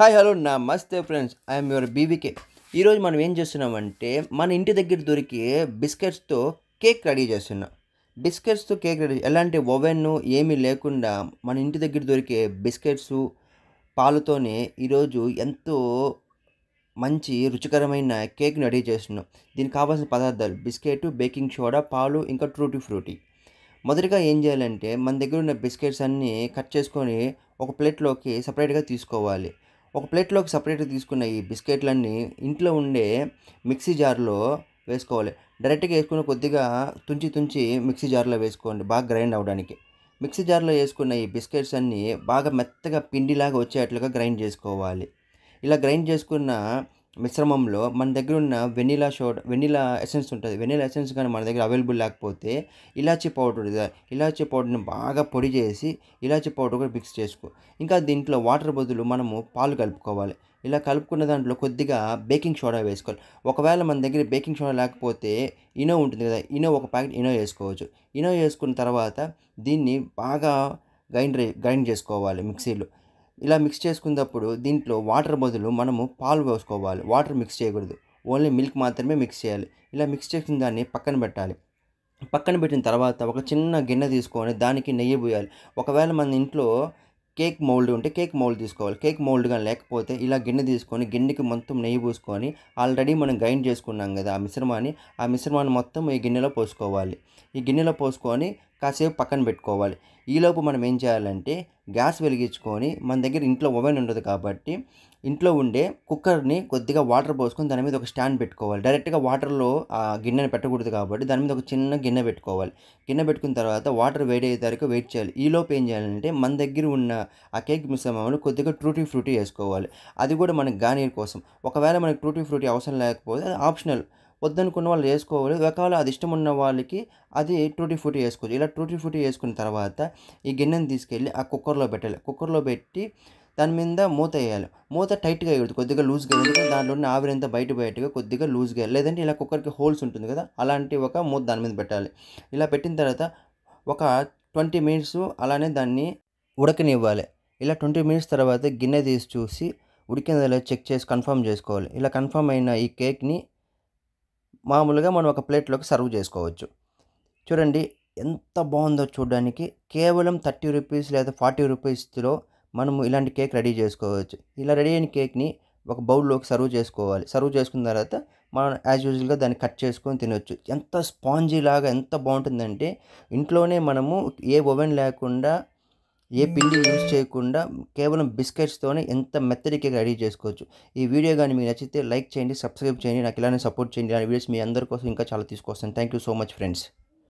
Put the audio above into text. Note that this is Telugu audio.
హాయ్ హలో నమస్తే ఫ్రెండ్స్ ఐఎమ్ యువర్ బీవీకే ఈరోజు మనం ఏం చేస్తున్నామంటే మన ఇంటి దగ్గర దొరికే బిస్కెట్స్తో కేక్ రెడీ చేస్తున్నాం బిస్కెట్స్తో కేక్ రెడీ ఎలాంటి ఓవెన్ ఏమీ లేకుండా మన ఇంటి దగ్గర దొరికే బిస్కెట్స్ పాలుతోనే ఈరోజు ఎంతో మంచి రుచికరమైన కేక్ని రెడీ చేస్తున్నాం దీనికి కావాల్సిన పదార్థాలు బిస్కెట్ బేకింగ్ సోడా పాలు ఇంకా ట్రూటీ ఫ్రూటీ మొదటిగా ఏం చేయాలంటే మన దగ్గర ఉన్న బిస్కెట్స్ అన్నీ కట్ చేసుకొని ఒక ప్లేట్లోకి సపరేట్గా తీసుకోవాలి ఒక ప్లేట్లోకి సపరేట్గా తీసుకున్న ఈ బిస్కెట్లన్నీ ఇంట్లో ఉండే మిక్సీ జార్లో వేసుకోవాలి డైరెక్ట్గా వేసుకుని కొద్దిగా తుంచి తుంచి మిక్సీ జార్లో వేసుకోండి బాగా గ్రైండ్ అవ్వడానికి మిక్సీ జార్లో వేసుకున్న ఈ బిస్కెట్స్ అన్నీ బాగా మెత్తగా పిండిలాగా వచ్చేట్లుగా గ్రైండ్ చేసుకోవాలి ఇలా గ్రైండ్ చేసుకున్న మిశ్రమంలో మన దగ్గర ఉన్న వెనీలా షోడ్ వెనీలా ఎసెన్స్ ఉంటుంది వెనీలా ఎసెన్స్ కానీ మన దగ్గర అవైలబుల్ లేకపోతే ఇలాచీ పౌడర్ ఉంటుంది ఇలాచీ పౌడర్ని బాగా పొడి చేసి ఇలాచీ పౌడర్ కూడా మిక్స్ చేసుకో ఇంకా దీంట్లో వాటర్ బదులు మనము పాలు కలుపుకోవాలి ఇలా కలుపుకున్న దాంట్లో కొద్దిగా బేకింగ్ సోడా వేసుకోవాలి ఒకవేళ మన దగ్గర బేకింగ్ సోడా లేకపోతే ఇనో ఉంటుంది కదా ఇనో ఒక ప్యాకెట్ ఇనో వేసుకోవచ్చు ఇనో వేసుకున్న తర్వాత దీన్ని బాగా గ్రైండ్ గ్రైండ్ చేసుకోవాలి మిక్సీలో ఇలా మిక్స్ చేసుకున్నప్పుడు దీంట్లో వాటర్ బదులు మనము పాలు పోసుకోవాలి వాటర్ మిక్స్ చేయకూడదు ఓన్లీ మిల్క్ మాత్రమే మిక్స్ చేయాలి ఇలా మిక్స్ చేసిన దాన్ని పక్కన పెట్టాలి పక్కన పెట్టిన తర్వాత ఒక చిన్న గిన్నె తీసుకొని దానికి నెయ్యి పోయాలి ఒకవేళ మన ఇంట్లో కేక్ మౌల్డ్ ఉంటే కేక్ మౌల్డ్ తీసుకోవాలి కేక్ మౌల్డ్ కానీ లేకపోతే ఇలా గిన్నె తీసుకొని గిన్నెకి మొత్తం నెయ్యి పూసుకొని ఆల్రెడీ మనం గ్రైండ్ చేసుకున్నాం కదా ఆ మిశ్రమాన్ని ఆ మిశ్రమాన్ని మొత్తం ఈ గిన్నెలో పోసుకోవాలి ఈ గిన్నెలో పోసుకొని కాసేపు పక్కన పెట్టుకోవాలి ఈలోపు మనం ఏం చేయాలంటే గ్యాస్ వెలిగించుకొని మన దగ్గర ఇంట్లో ఓవెన్ ఉండదు కాబట్టి ఇంట్లో ఉండే కుక్కర్ని కొద్దిగా వాటర్ పోసుకొని దాని మీద ఒక స్టాండ్ పెట్టుకోవాలి డైరెక్ట్గా వాటర్లో ఆ గిన్నెని పెట్టకూడదు కాబట్టి దాని మీద ఒక చిన్న గిన్నె పెట్టుకోవాలి గిన్నె పెట్టుకున్న తర్వాత వాటర్ వేడి అయ్యే వరకు వెయిట్ చేయాలి ఈలోపు ఏం చేయాలంటే మన దగ్గర ఉన్న ఆ కేక్ మిశ్రమంలో కొద్దిగా ట్రూటీ ఫ్రూటీ వేసుకోవాలి అది కూడా మనకి గానీర్ కోసం ఒకవేళ మనకి ట్రూటీ ఫ్రూటీ అవసరం లేకపోతే అది ఆప్షనల్ వద్దనుకున్న వాళ్ళు వేసుకోవాలి ఒకవేళ అది ఇష్టం ఉన్న వాళ్ళకి అది టూటీ ఫ్రూటీ వేసుకోవచ్చు ఇలా టూటీ ఫ్రూటీ వేసుకున్న తర్వాత ఈ గిన్నెని తీసుకెళ్ళి ఆ కుక్కర్లో పెట్టాలి కుక్కర్లో పెట్టి దాని మీద మూత వేయాలి మూత టైట్గా వేయకూడదు కొద్దిగా లూజ్గా ఎందుకంటే దాంట్లో ఉన్న ఆవిరంతా బయట బయటగా కొద్దిగా లూజ్గా లేదంటే ఇలా కుక్కర్కి హోల్స్ ఉంటుంది కదా అలాంటి ఒక మూత దాని మీద పెట్టాలి ఇలా పెట్టిన తర్వాత ఒక ట్వంటీ మినిట్స్ అలానే దాన్ని ఉడకనివ్వాలి ఇలా ట్వంటీ మినిట్స్ తర్వాత గిన్నె తీసి చూసి ఉడికిందో లేదో చెక్ చేసి కన్ఫర్మ్ చేసుకోవాలి ఇలా కన్ఫర్మ్ అయిన ఈ కేక్ని మామూలుగా మనం ఒక ప్లేట్లోకి సర్వ్ చేసుకోవచ్చు చూడండి ఎంత బాగుందో చూడడానికి కేవలం థర్టీ రూపీస్ లేదా ఫార్టీ రూపీస్లో మనము ఇలాంటి కేక్ రెడీ చేసుకోవచ్చు ఇలా రెడీ అయిన కేక్ని ఒక బౌల్లోకి సర్వ్ చేసుకోవాలి సర్వ్ చేసుకున్న తర్వాత మనం యాజ్ యూజువల్గా దాన్ని కట్ చేసుకొని తినొచ్చు ఎంత స్పాంజీ లాగా ఎంత బాగుంటుందంటే ఇంట్లోనే మనము ఏ ఓవెన్ లేకుండా ఏ పిండి యూజ్ చేయకుండా కేవలం బిస్కెట్స్తోనే ఎంత మెత్తడి కేక్ రెడీ చేసుకోవచ్చు ఈ వీడియో కానీ మీకు నచ్చితే లైక్ చేయండి సబ్స్క్రైబ్ చేయండి నాకు ఇలానే సపోర్ట్ చేయండి ఇలాంటి వీడియోస్ మీ అందరి కోసం ఇంకా చాలా తీసుకొస్తాను thank you so much friends